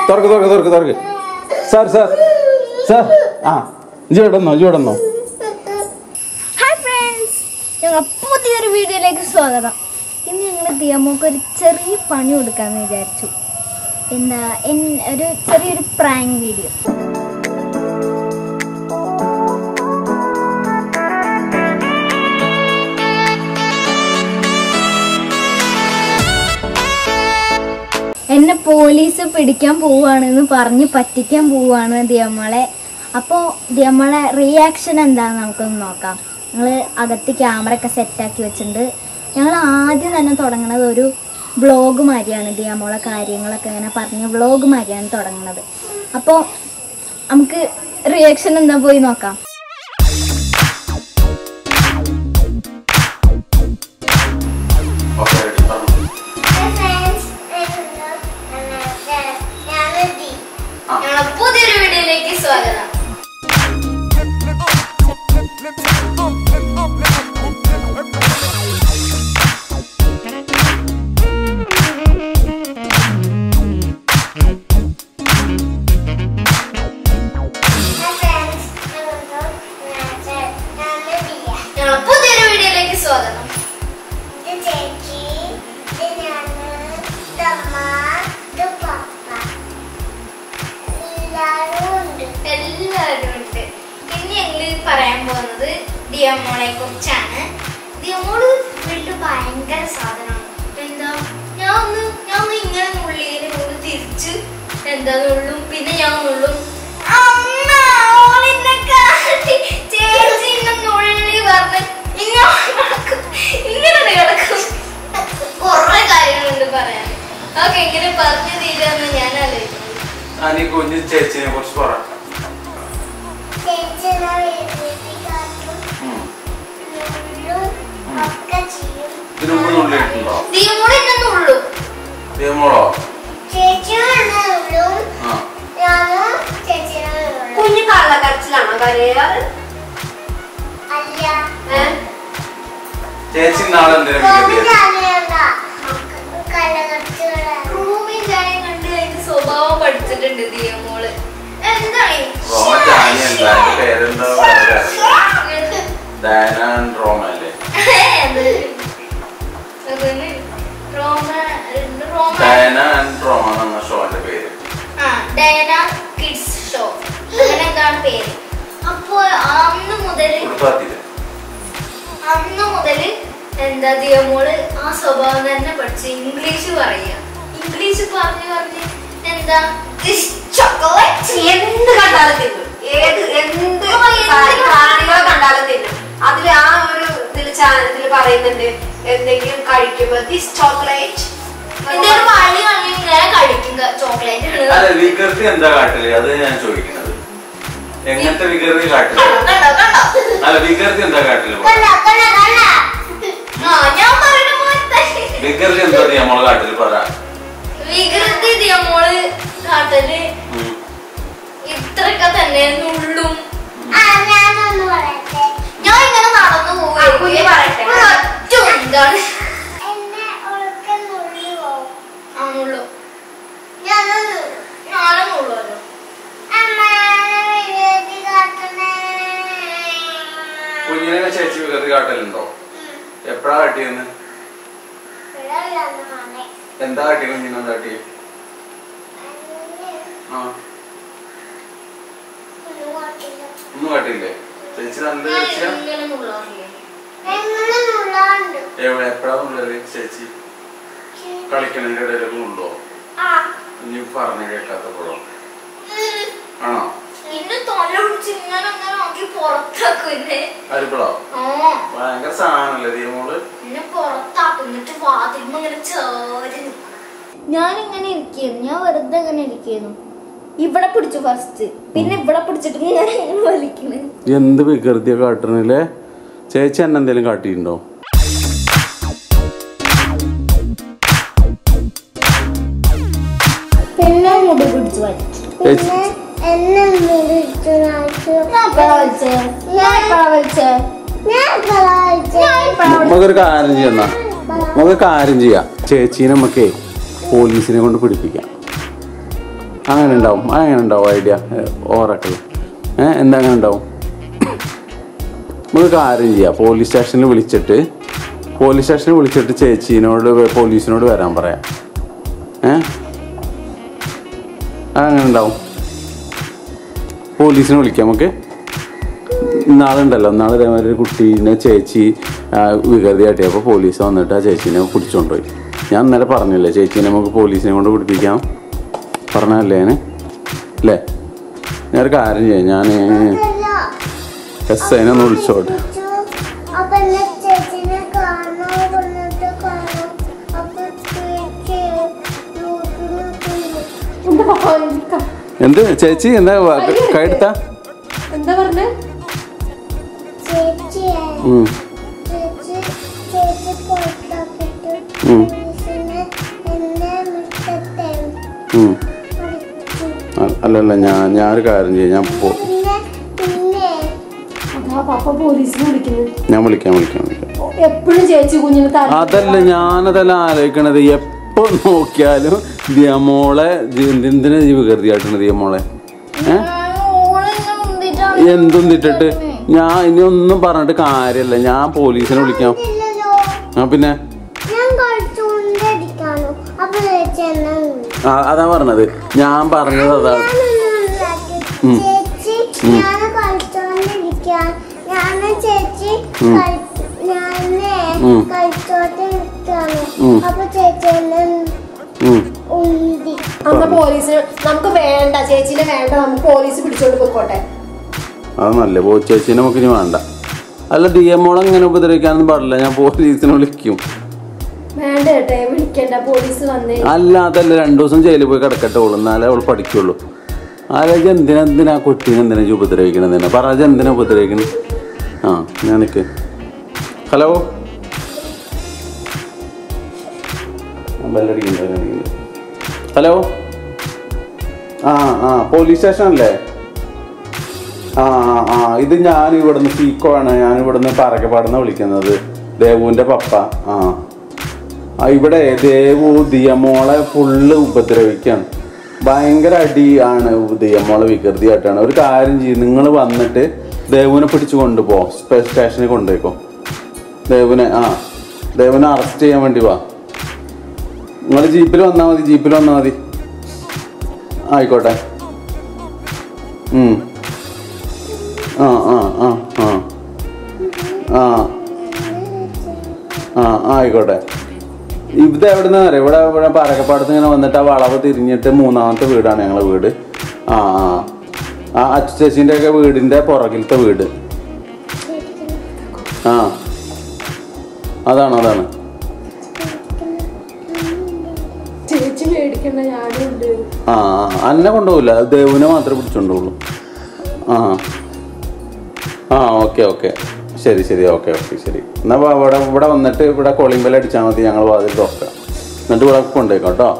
തുറക്ക് തുറക്ക് തുറക്ക് തുറക്ക് സാർ സാർ സാർ ആ ഇജി ഇടന്നോ ഇജി ഇടന്നോ ഹായ് ഫ്രണ്ട്സ് ഞങ്ങൾ പുതിയൊരു വീഡിയോയിലേക്ക് സ്വാഗതം ഇന്ന് ഞങ്ങൾ ദിയമോക്ക് ഒരു ചെറിയ പണി കൊടുക്കാമെന്ന് വിചാരിച്ചു എന്താ എൻ ഒരു ചെറിയൊരു പ്രാങ്ക് വീഡിയോ എന്നെ പോലീസ് പിടിക്കാൻ പോവുകയാണെന്ന് പറഞ്ഞ് പറ്റിക്കാൻ പോവുകയാണ് ദിയമ്മളെ അപ്പോൾ ദിയമ്മളെ റിയാക്ഷൻ എന്താണെന്ന് നമുക്കൊന്ന് നോക്കാം ഞങ്ങൾ അകത്ത് ക്യാമറ ഒക്കെ സെറ്റാക്കി വെച്ചിട്ടുണ്ട് ഞങ്ങൾ ആദ്യം തന്നെ തുടങ്ങുന്നത് ഒരു വ്ളോഗ് മാതിരിയാണ് ദിയാമോളെ കാര്യങ്ങളൊക്കെ ഇങ്ങനെ പറഞ്ഞ് വ്ളോഗ് മാതിരിയാണ് തുടങ്ങുന്നത് അപ്പോൾ നമുക്ക് റിയാക്ഷൻ എന്താ പോയി നോക്കാം പുതിയൊരു വീഡിയോയിലേക്ക് സ്വാഗതം ഞങ്ങൾ പുതിയൊരു വീഡിയോയിലേക്ക് സ്വാഗതം എല്ലാവരും ഉണ്ട് ഇനി ഞങ്ങൾ പറയാൻ പോകുന്നത് ദിയമോളെ കുറിച്ചാണ് ദിയമോള് വീട്ടിൽ ഭയങ്കര സാധനമാണ് എന്താ ഞാൻ ഒന്ന് ഞാൻ ഒന്ന് ഇങ്ങനെ നുള്ളിയതിന് മുമ്പ് തിരിച്ച് എന്താ നുള്ളും പിന്നെ ഞാൻ നുള്ളും അമ്മ, ഓളിന്നെ കാട്ടി. ചേച്ചി ഇന്നെ നുള്ളി പറഞ്ഞ് ഇങ്ങനെ നടക്കും. ഇങ്ങനെ കിടക്കും കുറെ കാര്യങ്ങളുണ്ട് പറയാൻ ഓക്കെ ഇങ്ങനെ പറഞ്ഞു തീരാന്ന് ഞാൻ ആലോചിക്കുന്നു അനി കുഞ്ഞു ചേച്ചിനെ കുറിച്ച് പറ ഉം. ഇതിനു മുമ്പ് നുള്ളിയിട്ടുണ്ടോ ദിയമോള് ഇന്നെ നുള്ളു ദൈവമോളോ ആ കുഞ്ഞു കള്ളക്കരച്ചിലാണോ കരയാറ് ഏ? ചേച്ചി നാളെ എന്തിനാ റൂമിൽ ഞാൻ കണ്ട് അതിന്റെ സ്വഭാവം പഠിച്ചിട്ടുണ്ട് ദിയമോള് എന്താണ് ഈ റോമ ജാനി അല്ല എന്റെ പേരെന്താ വേറെ അറിയില്ല. ഡയന ആൻഡ് റോമ അല്ലേ എന്ത്? അതൊന്ന് റോമ റോമ ഡയന ആൻഡ് റോമ എന്ന ഷോന്റെ പേര് ആ ഡയന കിഡ്സ് ഷോ അങ്ങനെ എന്താണ് പേര് അപ്പോൾ അന്ന് മുതൽ കുടുംബത്തില് അന്ന് മുതൽ എന്താ ദിയമോള് ആ സ്വഭാവം തന്നെ പഠിച്ച് ഇംഗ്ലീഷ് പറയാ ഇംഗ്ലീഷ് പറഞ്ഞു പറഞ്ഞ് എന്താ ചോക്ലേറ്റ് എന്ത് കണ്ടാലും തിന്നും ഏത് എന്ത് ഓ, എന്ത് പ്രാണികളെ കണ്ടാലും തിന്നും അതിൽ ആ ഒരു ഇതിൽ ചാനത്തിൽ പറയുന്നുണ്ട് എന്തെങ്കിലും കഴിക്കുമ്പോ ദിസ് ചോക്ലേറ്റ് എന്തെങ്കിലും പള്ളി വന്ന് ഇങ്ങനെ കഴിക്കുക ചോക്ലേറ്റ് അല്ല ആണ് വികൃതി എന്താ കാട്ടില് അത് ഞാൻ ചോദിക്കുന്നത് എങ്ങനത്തെ വികൃതി കാട്ടില് കണ്ടോ കണ്ടോ അല്ല വികൃതി എന്താ കാട്ടില് ആ ഞാൻ പറയുന്ന പോലെ വികൃതി എന്താ നമ്മളെ കാട്ടില് പറ വികൃതി ദിയമോള് കാട്ടല് ഉം. ഇത്രയൊക്കെ തന്നെ നുള്ളും ഞാൻ ഇങ്ങനെ നടന്നു ആ, കുഞ്ഞ് പറയട്ടെ. ഒറ്റ എന്താണ് ആ നുള്ളും ഞാനും നുള്ളുമല്ലോ കുഞ്ഞിനെ ചേച്ചി വികൃതി കാട്ടലുണ്ടോ എപ്പോഴാ കാട്ടിയെന്ന് എന്താ കാട്ടി കുഞ്ഞിനെ എന്താ കാട്ടി ആ ഒന്നും കാട്ടില്ലേ ചേച്ചി നല്ല ഞാൻ ചേച്ചിയാ ഇങ്ങനെ നുള്ളാറില്ലേ എവിടെ എപ്പോഴാ ഉള്ളത് ചേച്ചി കളിക്കണതിന്റെ ഇടയിലൊക്കെ ഉണ്ടോ ഇനി പറഞ്ഞു കേൾക്കാത്തപ്പോഴോ ആണോ ഇന്ന് തൊല പിടിച്ച് ഇങ്ങനെ അങ്ങനെ നോക്കി പുറത്താക്കും എന്നെ അരിപ്പളോ ആ ഭയങ്കര സാധനല്ലേ ദീമോള് എന്നെ പുറത്താക്കും എന്നിട്ട് വാതിൽമ ഇങ്ങനെ ചേരി ഞാൻ ഇങ്ങനെ ഇരിക്കുന്നു ഞാൻ വെറുതെ ഇങ്ങനെ ഇരിക്കുന്നു ഇവിടെ പിടിച്ചു ഫസ്റ്റ് പിന്നെ ഇവിടെ പിടിച്ചിട്ട് ഞാൻ ഇങ്ങനെ വലിക്കണ് എന്ത് വികൃതിയ കാട്ടണില്ലേ ചേച്ചി എന്നെ എന്തെങ്കിലും കാട്ടിയിട്ടുണ്ടോ പിന്നെ മുടി പിടിച്ചു വലിച്ചു ചേച്ചി എന്നെ മുടിച്ചു ഞാൻ എപ്പഴാ വലിച്ചേ ഞാൻ എപ്പഴാ വലിച്ചേ ഞാൻ എപ്പഴാ വലിച്ചേ ഞാൻ എപ്പഴാ നമുക്കൊരു കാര്യം ചെയ്യുന്ന നമുക്ക് കാര്യം ചെയ്യാം ചേച്ചീനെ നമുക്കേ പോലീസിനെ കൊണ്ട് പിടിപ്പിക്കാം അങ്ങനെ ഉണ്ടാവും അങ്ങനെ ഉണ്ടാവും ഐഡിയ ഓവറാക്കൽ ഏ എന്താ അങ്ങനെ ഉണ്ടാവും നമുക്ക് കാര്യം ചെയ്യാം പോലീസ് സ്റ്റേഷനിൽ വിളിച്ചിട്ട് പോലീസ് സ്റ്റേഷനിൽ വിളിച്ചിട്ട് ചേച്ചീനോട് വ- പോലീസിനോട് വരാൻ പറയാം ഏ അങ്ങനെ ഉണ്ടാവും പോലീസിനെ വിളിക്കാം നമുക്ക് ഇന്നാളുണ്ടല്ലോ ഇന്നാൾ ഇതേമാതിരി ഒരു കുട്ടീനെ ചേച്ചി ആ, വികൃതി കാട്ടിയപ്പോൾ പോലീസ് വന്നിട്ട് ആ ചേച്ചീനെ പിടിച്ചോണ്ടുപോയി ഞാൻ ഇന്നലെ പറഞ്ഞില്ലേ ചേച്ചീനെ നമുക്ക് പോലീസിനെ കൊണ്ട് പിടിപ്പിക്കാം പറഞ്ഞല്ലേ ഞാൻ അല്ലേ ഞാനൊരു കാര്യം ചെയ്യാം ഞാൻ എസ് ഐനെ ഒന്ന് വിളിച്ചോട്ടെ അപ്പൊ എന്നെ ചേച്ചിനെ കാണാൻ വന്നിട്ട് കാണാം അപ്പൊ ചേച്ചി നോക്കി എന്താ പപ്പ എന്ത് ചേച്ചി എന്താ കഴുത്ത എന്താ പറഞ്ഞേ ചേച്ചിയെ ഉം. ചേച്ചി ചേച്ചി പുറത്താക്കിട്ട് ഉം. പോലീസിനെ എന്നെ മുറ്റത്തെ ഉം. അടിച്ചു അ- അല്ലല്ല ഞാൻ ഞാനൊരു കാര്യം ചെയ്യാം ഞാൻ പോ പിന്നെ പിന്നെ അതാ പപ്പ പോലീസിനെ വിളിക്കുന്നത് ഞാൻ വിളിക്കാം വിളിക്കാം വിളിക്കാം എപ്പോഴും ചേച്ചി കുഞ്ഞിന് തല അതല്ല ഞാനതല്ല ആലോചിക്കണത് എപ്പോ നോക്കിയാലും ദിയമോളെ ജി- എന്തിനാ ജീവ കരുതിയായിട്ടുണ്ട് ദിയമോളെ ഏ എന്തും തിട്ടിട്ട് ഞാൻ ഇനി ഒന്നും പറഞ്ഞിട്ട് കാര്യമല്ല ഞാൻ പോലീസിനെ വിളിക്കാം ഇല്ലല്ലോ ആ പിന്നെ ഞാൻ കളിച്ചുകൊണ്ടിരിക്കാനോ അപ്പൊ ചേച്ചി എന്നെ വിളിച്ചു. ആ, അതാ പറഞ്ഞത് ഞാൻ പറഞ്ഞത് അതാണ് ഞാനൊന്നും ഉണ്ടാക്കി. ചേച്ചി ഞാൻ കളിച്ചോണ്ടിരിക്കാൻ ഞാന് ചേച്ചി കളി- ഞാന് ഉം. കളിച്ചോണ്ടിരിക്കാണ് ഉം. അപ്പൊ ചേച്ചി എന്നെ ഉം. ഉന്തി അന്ന് പോലീസിന് നമുക്ക് വേണ്ട ചേച്ചിനെ വേണ്ട നമുക്ക് പോലീസ് പിടിച്ചോണ്ട് പോയിക്കോട്ടെ അത് നല്ല പോ ചേച്ചീനെ നമുക്ക് ഇനി വേണ്ട അല്ല ദിയമോളെ അങ്ങനെ ഉപദ്രവിക്കാനൊന്നും പാടില്ല ഞാൻ പോലീസിനെ വിളിക്കും വേണ്ട ചേട്ടേ വിളിക്കണ്ട പോലീസ് വന്നേ അല്ല അതല്ല രണ്ടു ദിവസം ജയിലിൽ പോയി കിടക്കട്ടെ ഉള്ളൂ എന്നാലേ അവൾ പഠിക്കുള്ളൂ ആലോചിച്ച് എന്തിനാ എന്തിനാ ആ കുട്ടീനെ എന്തിനാ ഇജ്ജ് ഉപദ്രവിക്കണത് തന്നെ പറഞ്ഞ എന്തിനാ ഉപദ്രവിക്കണേ ആ ഞാൻ നിൽക്ക് ഹലോ ഹലോ ആ ആ പോലീസ് സ്റ്റേഷൻ അല്ലേ ആ ആ ആ ഇത് ഞാൻ ഇവിടുന്ന് സീക്കോ ആണ് ഞാൻ ഇവിടുന്ന് പാറക്കപ്പാടുന്ന വിളിക്കുന്നത് ദേവുവിൻ്റെ പപ്പ ആ ആ ഇവിടെ ദേവു ദിയമോളെ ഫുള്ള് ഉപദ്രവിക്കാണ് ഭയങ്കര അടി ആണ് ദിയമോളെ വികൃതിയായിട്ടാണ് ഒരു കാര്യം ചെയ്യും നിങ്ങൾ വന്നിട്ട് ദേവുവിനെ പിടിച്ചു കൊണ്ടുപോ സ്പേ- സ്റ്റേഷനിൽ കൊണ്ടുപോയിക്കോ ദേവുനെ ആ ദേവുനെ അറസ്റ്റ് ചെയ്യാൻ വേണ്ടി വാ നിങ്ങൾ ജീപ്പിൽ വന്നാൽ മതി ജീപ്പിൽ വന്നാൽ മതി ആയിക്കോട്ടെ ഉം. ആ ആ ആ ആ ആ ആ ആയിക്കോട്ടെ ഇത് എവിടെ നിന്ന് അറിയാം ഇവിടെ ഇവിടെ പാറക്കപ്പാടത്ത് ഇങ്ങനെ വന്നിട്ട് ആ വളവ് തിരിഞ്ഞിട്ട് മൂന്നാമത്തെ വീടാണ് ഞങ്ങളെ വീട് ആ ആ ആ അച്ചുചേച്ചിൻ്റെ ഒക്കെ വീടിൻ്റെ പുറകിലത്തെ വീട് ആ അതാണ് അതാണ് ചേച്ചി മേടിക്കണ്ട ഞാനും ഉണ്ട് ആ ആ, അന്നെ കൊണ്ടുപോകില്ല ദേവുനെ മാത്രമേ പിടിച്ചോണ്ടുള്ളൂ ആ ആ ഓക്കെ ഓക്കെ ശരി ശരി ഓക്കെ ഓക്കെ ശരി എന്നാൽ വാ, ഇവിടെ ഇവിടെ വന്നിട്ട് ഇവിടെ കോളിംഗ് ബെൽ അടിച്ചാൽ മതി ഞങ്ങൾ വാതിൽ തുറക്കാം എന്നിട്ട് ഇവിടെ കൊണ്ടുപോയിക്കോ കേട്ടോ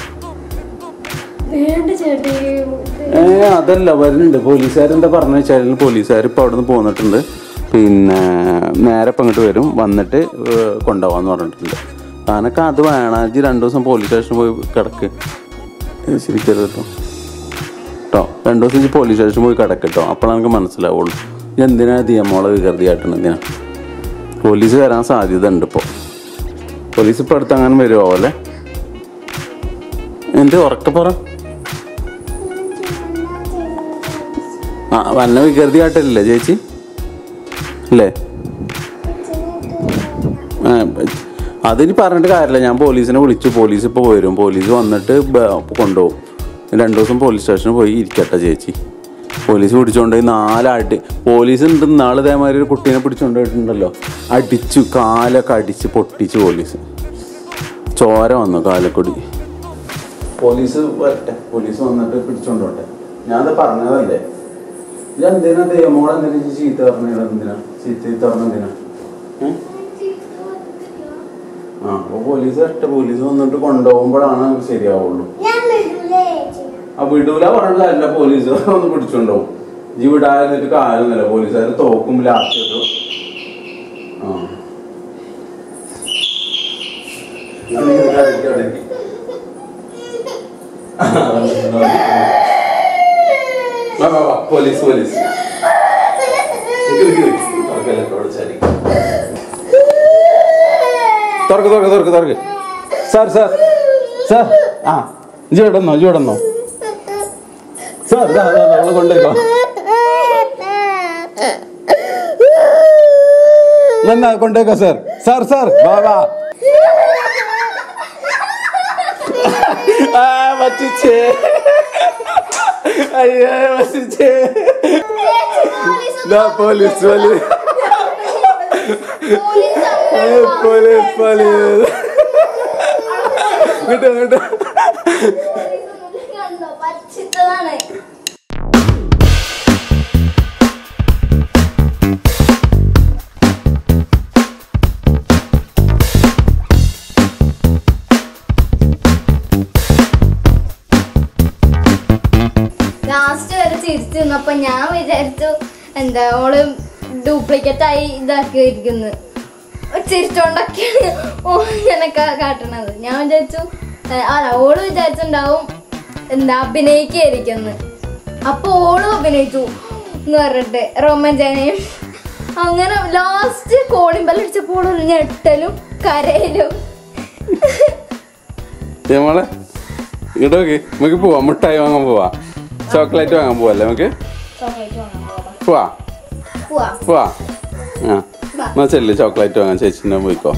വേണ്ട ചേട്ടി ഏ അതല്ല വരുന്നുണ്ട് പോലീസുകാരെന്താ പറഞ്ഞു വെച്ചാൽ പോലീസുകാർ ഇപ്പോൾ അവിടെ നിന്ന് പോന്നിട്ടുണ്ട് പിന്നെ നേരെ ഇപ്പം ഇങ്ങോട്ട് വരും വന്നിട്ട് ഏർ കൊണ്ടുപോകാന്ന് പറഞ്ഞിട്ടുണ്ട് താനൊക്കെ അത് വേണം ഇജ്ജ് രണ്ടു ദിവസം പോലീസ് സ്റ്റേഷനിൽ പോയി കിടക്ക് ഏ, ശരിക്കരുത് കേട്ടോ കേട്ടോ രണ്ടു ദിവസം ഇജ്ജ് പോലീസ് സ്റ്റേഷനിൽ പോയി കിടക്കട്ടോ അപ്പോഴാണ് എനിക്ക് മനസ്സിലാവുള്ളൂ ഇജ്ജ് എന്തിനാ ദിയമോളെ വികൃതിയായിട്ടാണ് എന്തിനാ പോലീസ് വരാൻ സാധ്യത ഉണ്ട് ഇപ്പോൾ പോലീസ് ഇപ്പോൾ അടുത്ത് അങ്ങനെ വരുമോ അല്ലേ എൻ്റെ ഉറക്കെ പറ ആ വന്ന വികൃതിയായിട്ടല്ലേ ചേച്ചി അല്ലേ ആ, അതിനി പറഞ്ഞിട്ട് കാര്യമില്ല ഞാൻ പോലീസിനെ വിളിച്ചു പോലീസ് ഇപ്പോൾ വരും പോലീസ് വന്നിട്ട് ബ- കൊണ്ടുപോകും രണ്ടു ദിവസം പോലീസ് സ്റ്റേഷനിൽ പോയി ഇരിക്കട്ടെ ചേച്ചി പോലീസ് പിടിച്ചോണ്ട് നാലടി പോലീസ് ഉണ്ട് നാളെ ഇതേമാതിരി ഒരു കുട്ടീനെ പിടിച്ചോണ്ട് പോയിട്ടുണ്ടല്ലോ അടിച്ചു കാലൊക്കെ അടിച്ച് പൊട്ടിച്ചു പോലീസ് ചോര വന്നു കാലക്കൊടി പോലീസ് വരട്ടെ പോലീസ് വന്നിട്ട് പിടിച്ചോണ്ടോട്ടെ ഞാനത് പറഞ്ഞതല്ലേ ഇത് എന്തിനാ ദൈവമോളെ എന്തിനാ ഈ ചീത്ത പറഞ്ഞത് എന്തിനാ ചീത്ത ചീത്ത പറഞ്ഞ എന്തിനാ ഏ? ആ അപ്പൊ പോലീസ് വരട്ടെ പോലീസ് വന്നിട്ട് കൊണ്ടുപോകുമ്പോഴാണ് ശരിയാവുള്ളൂ ഞാൻ വിടൂലേ ചേച്ചി ആ വിടൂല പറഞ്ഞിട്ടല്ല പോലീസ് ഒന്ന് പിടിച്ചോണ്ടാവും ജി വിടാതിരുന്നിട്ട് കാര്യമൊന്നുമില്ല പോലീസുകാർ തോക്കും ലാസ്റ്റ് ഒരു ആ ഞാൻ ഇങ്ങനെ ഇരിക്ക്, അവിടെ ഇരിക്ക്. വാ, വാ, വാ. പോലീസ് പോലീസ് നിക്ക്, നിക്ക്, നിക്ക്. തുറക്കല്ലേ, ഇവിടെ ചാരി. തുറക്ക് തുറക്ക് തുറക്ക് തുറക്ക് സാർ സാർ സാർ ആ ഇജി ഇടന്നോ ഇജി ഇടന്നോ സാർ ഇതാ ഇതാ, ഇതാ, അവളെ കൊണ്ടേക്കോ എന്നാ കൊണ്ടേക്കോ സാർ സാർ സാർ വാ വാ ആ പറ്റിച്ചേ അയ്യോ പറ്റിച്ചേ ദാ പോലീസ് പോലീസ് ഏ, പോലീസ് പോലീസ് ഇങ്ങോട്ട് ഇങ്ങോട്ട് കണ്ടോ പച്ചിട്ടതാണ് ലാസ്റ്റ് വരെ ചിരിച്ചു നിന്നപ്പോ ഞാൻ വിചാരിച്ചു എന്താ ഓള് ഡ്യൂപ്ലിക്കേറ്റ് ആയി ഇതാക്കിയിരിക്കുന്നു ചിരിച്ചോണ്ടൊക്കെയാണ് ഓ ഇങ്ങനെ കാ- കാട്ടണത് ഞാൻ വിചാരിച്ചു ഏ, അല്ല ഓള് വിചാരിച്ചിണ്ടാവും എന്താ അഭിനയിക്കായിരിക്കുന്നു അപ്പൊ ഓളും അഭിനയിച്ചു എന്ന് പറഞ്ഞിട്ട് റോമൻജാനയും അങ്ങനെ ലാസ്റ്റ് കോളിംഗ് ബെൽ അടിച്ചപ്പോൾ ഒരു ഞെട്ടലും കരയിലും ഏ മോളെ ഇങ്ങോട്ട് നോക്കി നമുക്ക് പോവാം മിഠായി വാങ്ങാൻ പോവാ ചോക്ലേറ്റ് വാങ്ങാൻ പോവല്ലേ നമുക്ക് ചോക്ലേറ്റ് വാങ്ങാൻ പോവാം. പോവാ പോവാ പോവാ ആ എന്നാ ചെല്ല് ചോക്ലേറ്റ് വാങ്ങാൻ ചേച്ചിൻ്റെ പോയിക്കോ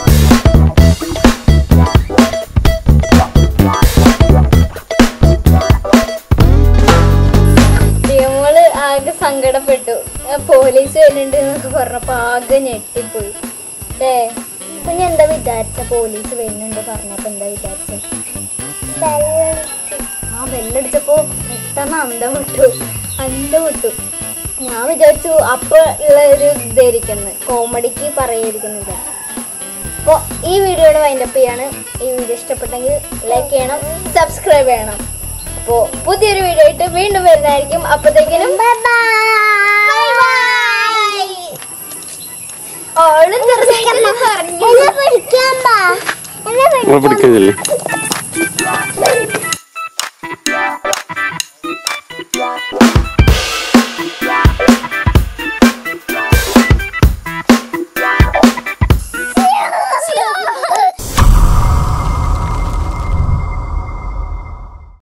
നമ്മള് ആകെ സങ്കടപ്പെട്ടു ആ, പോലീസ് വരുന്നുണ്ട് എന്നൊക്കെ പറഞ്ഞപ്പോ ആകെ ഞെട്ടിപ്പോയി ഏ കുഞ്ഞ് എന്താ വിചാരിച്ച പോലീസ് വരുന്നുണ്ട് പറഞ്ഞപ്പോ എന്താ വിചാരിച്ച ആ ബെല്ലടിച്ചപ്പോ പെട്ടെന്ന് അന്തം വിട്ടു അന്തം വിട്ടു ഞാൻ വിചാരിച്ചു അപ്പൊ ഉള്ള ഒരു ഇതായിരിക്കുന്നു കോമഡിക്ക് പറയായിരിക്കുന്നില്ല അപ്പോൾ ഈ വീഡിയോയുടെ വൈൻഡപ്പ് ചെയ്യാണ് ഈ വീഡിയോ ഇഷ്ടപ്പെട്ടെങ്കിൽ ലൈക്ക് ചെയ്യണം സബ്സ്ക്രൈബ് ചെയ്യണം അപ്പോൾ പുതിയൊരു വീഡിയോ ആയിട്ട് വീണ്ടും വരുന്നതായിരിക്കും അപ്പോഴത്തേക്കിനും ഓള് ചെറുതായിട്ട് പറഞ്ഞു എന്നെ പിടിക്കാൻ പാ എന്നെ പിടിക്കാൻ ചെല്ലേ